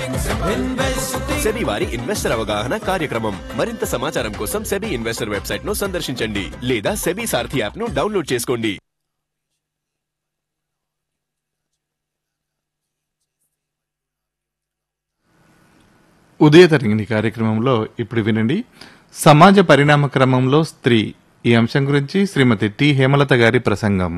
SEBI వారి investor అవగాహన కార్యక్రమం మరింత సమాచారం కోసం సెబీ ఇన్వెస్టర్ వెబ్సైట్ ను సందర్శించండి లేదా సెబీ సారథి యాప్ ను డౌన్లోడ్ చేసుకోండి ఉదయ తరంగిణి కార్యక్రమంలో ఇప్పుడు వినండి సమాజ పరిణామ క్రమంలో స్త్రీ ఈ అంశం గురించి శ్రీమతి టి హేమలత గారి ప్రసంగం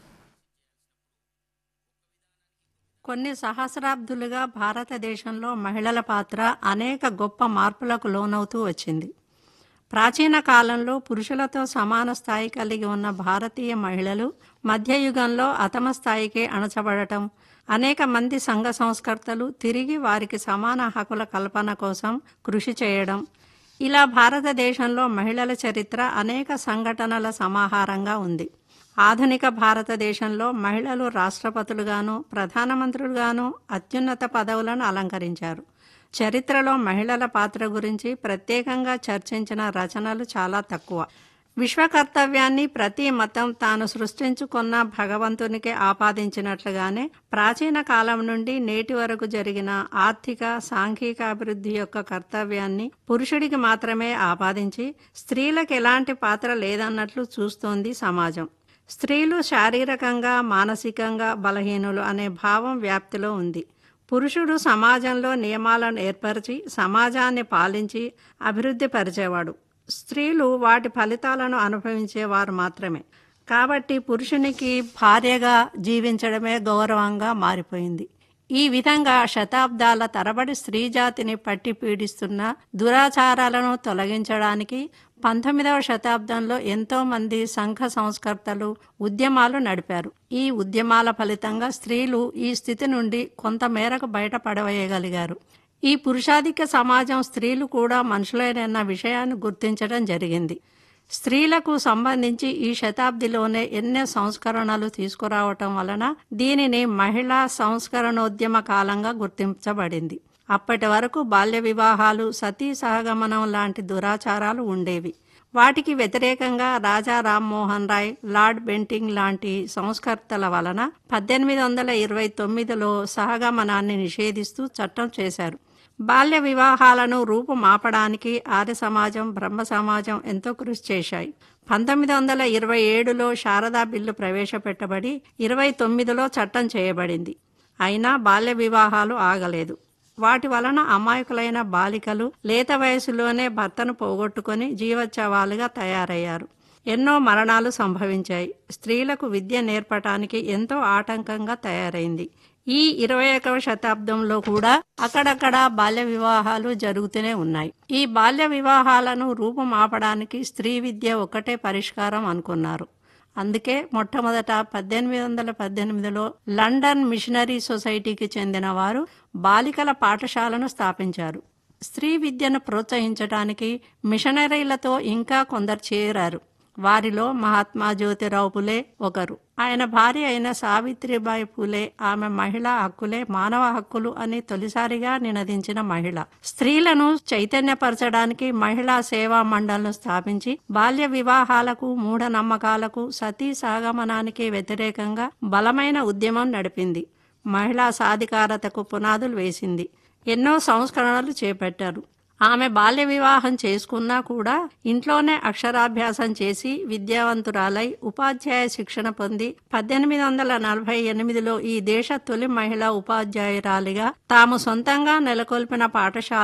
కొన్ని సహస్రాబ్దులుగా భారతదేశంలో మహిళల పాత్ర అనేక గొప్ప మార్పులకు లోనవుతూ వచ్చింది ప్రాచీన కాలంలో పురుషులతో సమాన స్థాయి కలిగి ఉన్న భారతీయ మహిళలు మధ్యయుగంలో అతమ స్థాయికి అణచబడటం అనేక మంది సంఘ సంస్కర్తలు తిరిగి వారికి సమాన హక్కుల కల్పన కోసం కృషి చేయడం ఇలా భారతదేశంలో మహిళల చరిత్ర అనేక సంఘటనల సమాహారంగా ఉంది ఆధునిక భారతదేశంలో మహిళలు రాష్ట్రపతులుగాను ప్రధానమంత్రులుగాను అత్యున్నత పదవులను అలంకరించారు చరిత్రలో మహిళల పాత్ర గురించి ప్రత్యేకంగా చర్చించిన రచనలు చాలా తక్కువ విశ్వకర్తవ్యాన్ని ప్రతి మతం తాను సృష్టించుకున్న భగవంతునికి ఆపాదించినట్లుగానే ప్రాచీన కాలం నుండి నేటి వరకు జరిగిన ఆర్థిక సాంఘిక అభివృద్ధి యొక్క కర్తవ్యాన్ని పురుషుడికి మాత్రమే ఆపాదించి స్త్రీలకు ఎలాంటి పాత్ర లేదన్నట్లు చూస్తోంది సమాజం స్త్రీలు శారీరకంగా మానసికంగా బలహీనులు అనే భావం వ్యాప్తిలో ఉంది పురుషుడు సమాజంలో నియమాలను ఏర్పరిచి సమాజాన్ని పాలించి అభివృద్ధి పరిచేవాడు స్త్రీలు వాటి ఫలితాలను అనుభవించేవారు మాత్రమే కాబట్టి పురుషునికి భార్యగా జీవించడమే గౌరవంగా మారిపోయింది ఈ విధంగా శతాబ్దాల తరబడి స్త్రీ జాతిని పట్టి పీడిస్తున్న దురాచారాలను తొలగించడానికి పంతొమ్మిదవ శతాబ్దంలో ఎంతో మంది సంఘ సంస్కర్తలు ఉద్యమాలు నడిపారు ఈ ఉద్యమాల ఫలితంగా స్త్రీలు ఈ స్థితి నుండి కొంత మేరకు బయటపడవేయగలిగారు ఈ పురుషాధిక సమాజం స్త్రీలు కూడా మనుషులేనన్న విషయాన్ని గుర్తించడం జరిగింది స్త్రీలకు సంబంధించి ఈ శతాబ్దిలోనే ఎన్నో సంస్కరణలు తీసుకురావటం వలన దీనిని మహిళా సంస్కరణోద్యమ కాలంగా గుర్తించబడింది అప్పటి వరకు బాల్య వివాహాలు సతీ సహగమనం లాంటి దురాచారాలు ఉండేవి వాటికి వ్యతిరేకంగా రాజా రామ్మోహన్ రాయ్ లార్డ్ బెంటింగ్ లాంటి సంస్కర్తల వలన పద్దెనిమిది వందల ఇరవై తొమ్మిదిలో సహగమనాన్ని నిషేధిస్తూ చట్టం చేశారు బాల్య వివాహాలను రూపుమాపడానికి ఆర్య సమాజం బ్రహ్మ సమాజం ఎంతో కృషి చేశాయి పంతొమ్మిది వందల ఇరవై ఏడులో శారదా బిల్లు ప్రవేశపెట్టబడి ఇరవై తొమ్మిదిలో చట్టం చేయబడింది అయినా బాల్య వివాహాలు ఆగలేదు వాటి వలన అమాయకులైన బాలికలు లేత వయసులోనే భర్తను పోగొట్టుకొని జీవోత్సవాలుగా తయారయ్యారు ఎన్నో మరణాలు సంభవించాయి స్త్రీలకు విద్య నేర్పటానికి ఎంతో ఆటంకంగా తయారైంది ఈ ఇరవై ఒకవ శతాబ్దంలో కూడా అక్కడక్కడ బాల్య వివాహాలు జరుగుతూనే ఉన్నాయి ఈ బాల్య వివాహాలను రూపుమాపడానికి స్త్రీ విద్య ఒకటే పరిష్కారం అనుకున్నారు అందుకే మొట్టమొదట పద్దెనిమిది వందల పద్దెనిమిదిలో లండన్ మిషనరీ సొసైటీకి చెందిన వారు బాలికల పాఠశాలను స్థాపించారు స్త్రీ విద్యను ప్రోత్సహించడానికి మిషనరీలతో ఇంకా కొందరు చేరారు వారిలో మహాత్మా జ్యోతిరావు పులే ఒకరు ఆయన భార్య అయిన సావిత్రిబాయి పులే ఆమె మహిళా హక్కులే మానవ హక్కులు అని తొలిసారిగా నినదించిన మహిళ స్త్రీలను చైతన్యపరచడానికి మహిళా సేవా మండళ్లను స్థాపించి బాల్య వివాహాలకు మూఢనమ్మకాలకు సతీ సహగమనానికి వ్యతిరేకంగా బలమైన ఉద్యమం నడిపింది మహిళా సాధికారతకు పునాదులు వేసింది ఎన్నో సంస్కరణలు చేపట్టారు ఆమె బాల్య వివాహం చేసుకున్నా కూడా ఇంట్లోనే అక్షరాభ్యాసం చేసి విద్యావంతురాలై ఉపాధ్యాయ శిక్షణ పొంది పద్దెనిమిది వందల నలభై ఎనిమిదిలో ఈ దేశ తొలి మహిళా ఉపాధ్యాయురాలిగా తాము సొంతంగా నెలకొల్పిన పాఠశాల